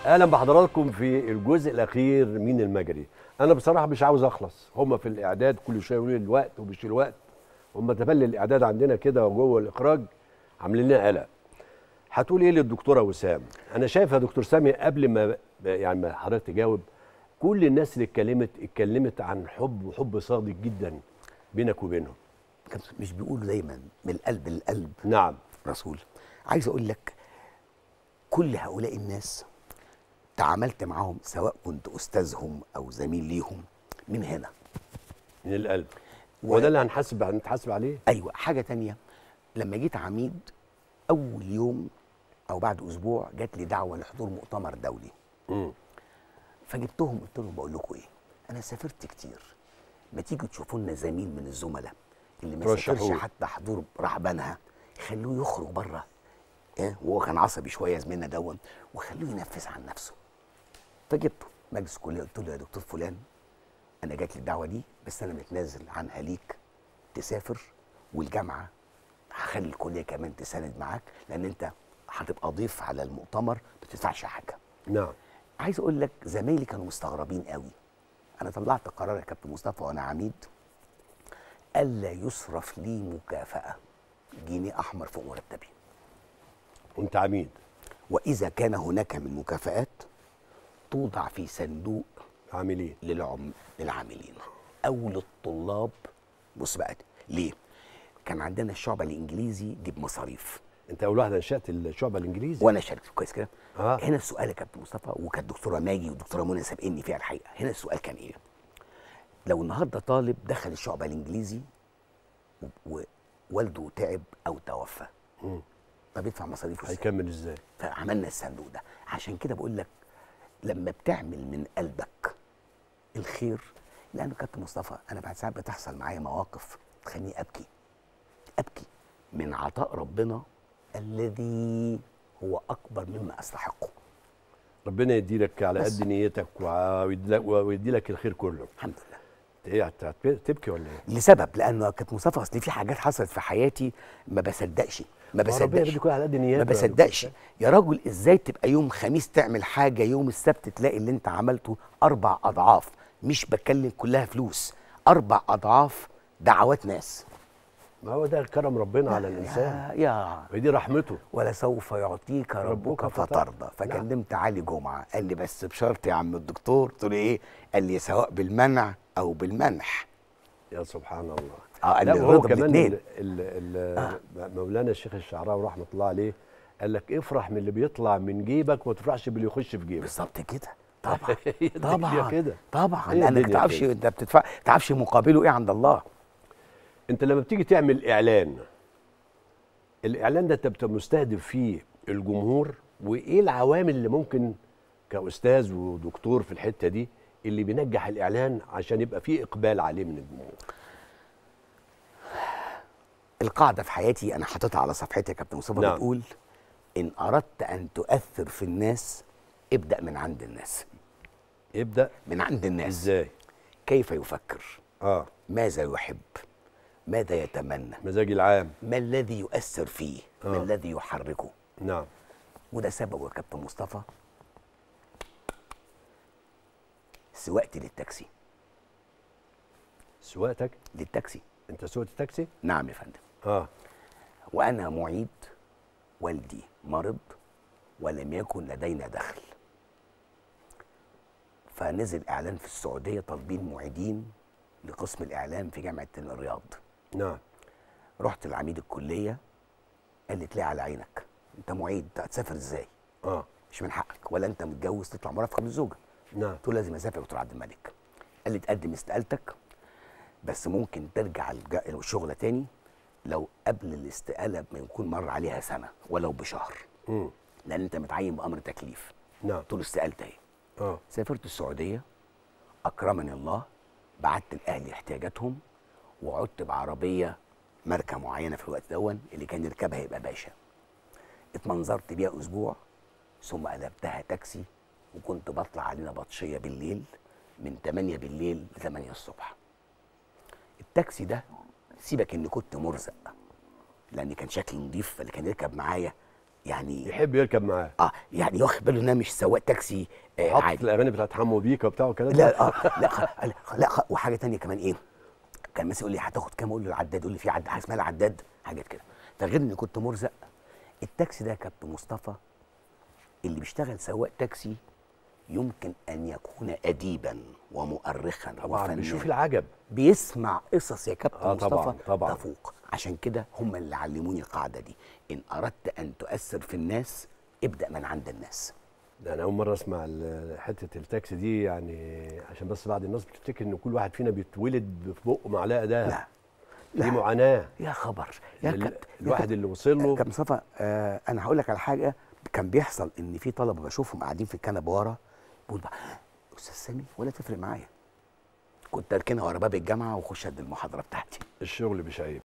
اهلا بحضراتكم في الجزء الاخير من المجري انا بصراحه مش عاوز اخلص هم في الاعداد كل شويه يقولوا لي الوقت ومش الوقت هم تبلي الاعداد عندنا كده وجوه الاخراج عاملين لنا قلق هتقول ايه للدكتوره وسام انا شايف يا دكتور سامي قبل ما يعني ما حضرتك تجاوب كل الناس اللي اتكلمت اتكلمت عن حب وحب صادق جدا بينك وبينهم كان مش بيقولوا دايما من القلب للقلب نعم رسول عايز اقول لك كل هؤلاء الناس تعاملت معاهم سواء كنت استاذهم او زميل ليهم من هنا من القلب و- وده اللي هنحاسب هنتحاسب عليه ايوه حاجه تانية لما جيت عميد اول يوم او بعد اسبوع جات لي دعوه لحضور مؤتمر دولي مم. فجبتهم قلت لهم بقول لكم ايه انا سافرت كتير ما تيجوا تشوفوا لنا زميل من الزملاء اللي ما سافرش ترشحوه. حتى حضور رهبانها خلوه يخرج بره ايه وهو كان عصبي شويه زميلنا دون وخلوه ينفذ عن نفسه فجبته مجلس الكليه قلت له يا دكتور فلان انا جات لي الدعوه دي بس انا متنازل عنها ليك تسافر والجامعه هخلي الكليه كمان تساند معاك لان انت هتبقى ضيف على المؤتمر ما تدفعش حاجه نعم عايز اقول لك زمايلي كانوا مستغربين قوي انا طلعت قرار يا كابتن مصطفى وانا عميد الا يصرف لي مكافاه جنيه احمر فوق مرتبي وانت عميد واذا كان هناك من مكافآت توضع في صندوق عاملين للعم للعاملين او للطلاب بص بقى ليه كان عندنا الشعب الانجليزي دي بمصاريف انت اول واحد انشات الشعب الانجليزي وانا شاركت كويس كده آه. هنا السؤال يا كابتن مصطفى وكانت دكتوره ماجي والدكتوره منى سابقني فيها الحقيقه هنا السؤال كان ايه لو النهارده طالب دخل الشعب الانجليزي و- ووالده تعب او توفى مم. طب يدفع مصاريفه ازاي هيكمل ازاي فعملنا الصندوق ده عشان كده بقول لك لما بتعمل من قلبك الخير لانه كابتن مصطفى انا بعد ساعات بتحصل معايا مواقف تخليني ابكي ابكي من عطاء ربنا الذي هو اكبر مما استحقه ربنا يدي لك على بس. قد نيتك ويدي لك ويدي لك الخير كله الحمد لله إنت ايه هت- هت- تبكي ولا ايه لسبب لانه كابتن مصطفى اصل في حاجات حصلت في حياتي ما بصدقش ما ما هو ربنا بصدقش يدي كل على قد نيته ما يا دكتور بصدقش سامي. يا راجل ازاي تبقى يوم خميس تعمل حاجه يوم السبت تلاقي اللي انت عملته اربع اضعاف مش بتكلم كلها فلوس اربع اضعاف دعوات ناس ما هو ده كرم ربنا على الانسان يا, يا ودي رحمته ولسوف يعطيك ربك ربك فترضى نعم. فكلمت علي جمعه قال لي بس بشرط يا عم الدكتور قلت له ايه قال لي سواء بالمنع او بالمنح يا سبحان الله اه قال لا لي وهو الرضا كمان بالاثنين ال ال ال مولانا الشيخ الشعراوي رحمه الله عليه قال لك افرح من اللي بيطلع من جيبك وما تفرحش باللي يخش في جيبك بالظبط كده طبعا هي الدنيا طبعا كده. طبعا هي لانك الدنيا تعرفش كده. انت بتدفع تعرفش مقابله ايه عند الله انت لما بتيجي تعمل اعلان الاعلان ده انت بتبقى مستهدف فيه الجمهور وايه العوامل اللي ممكن كاستاذ ودكتور في الحته دي اللي بينجح الاعلان عشان يبقى فيه اقبال عليه من الجمهور القاعده في حياتي انا حاططها على صفحتي يا كابتن مصطفى نعم. بتقول ان اردت ان تؤثر في الناس ابدا من عند الناس يبدا من عند الناس ازاي كيف يفكر اه ماذا يحب ماذا يتمنى مزاجي العام ما الذي يؤثر فيه ما آه. الذي يحركه نعم وده سببه يا كابتن مصطفى سواقتي للتاكسي سواقتك للتاكسي انت سوقت تاكسي نعم يا فندم اه وانا معيد والدي مرض ولم يكن لدينا دخل فنزل اعلان في السعوديه طالبين معيدين لقسم الاعلام في جامعه الرياض نعم رحت لعميد الكليه قال لي تلاقي على عينك انت معيد هتسافر ازاي اه مش من حقك ولا انت متجوز تطلع مرافقه من الزوجه نعم قلت له لازم اسافر يا دكتور عبد الملك قال لي تقدم استقالتك بس ممكن ترجع الج- الشغل تاني لو قبل الاستقاله ما يكون مر عليها سنه ولو بشهر امم لان انت متعين بامر تكليف نعم قلت له استقالت اهي اه سافرت السعوديه اكرمني الله بعت لاهلي احتياجاتهم وعدت بعربيه ماركه معينه في الوقت دون اللي كان يركبها يبقى باشا اتمنظرت بيها اسبوع ثم قلبتها تاكسي وكنت بطلع علينا بطشيه بالليل من 8 بالليل ل 8 الصبح التاكسي ده سيبك اني كنت مرزق لان كان شكلي نضيف فاللي كان يركب معايا يعني يحب يركب معاه اه يعني واخد باله ان انا مش سواق تاكسي آه حاطط عادي الاغاني بتاعت حمو بيكا وبتاع والكلام ده لا اه لا خ- لا, خ- لا خ- وحاجه تانية كمان ايه كان مثلا يقول لي هتاخد كام اقول له العداد يقول لي في عد حاجه اسمها العداد حاجات كده ده غير اني كنت مرزق التاكسي ده يا كابتن مصطفى اللي بيشتغل سواق تاكسي يمكن ان يكون اديبا ومؤرخا طبعا وفنان. بيشوف العجب بيسمع قصص يا كابتن آه مصطفى طبعاً، طبعاً. تفوق عشان كده هم اللي علموني القاعده دي ان اردت ان تؤثر في الناس ابدا من عند الناس ده انا اول مره اسمع ال- حته التاكسي دي يعني عشان بس بعض الناس بتفتكر ان كل واحد فينا بيتولد في بقه معلقه ده لا دي لا. معاناه يا خبر يا ال- كابتن يا الواحد كابتن. اللي وصل له كابتن مصطفى آه انا هقول لك على حاجه كان بيحصل ان في طلبه بشوفهم قاعدين في الكنبه ورا بقول بقى استاذ سامي ولا تفرق معايا كنت اركنها ورا باب الجامعه واخش ادي المحاضره بتاعتي الشغل مش عيب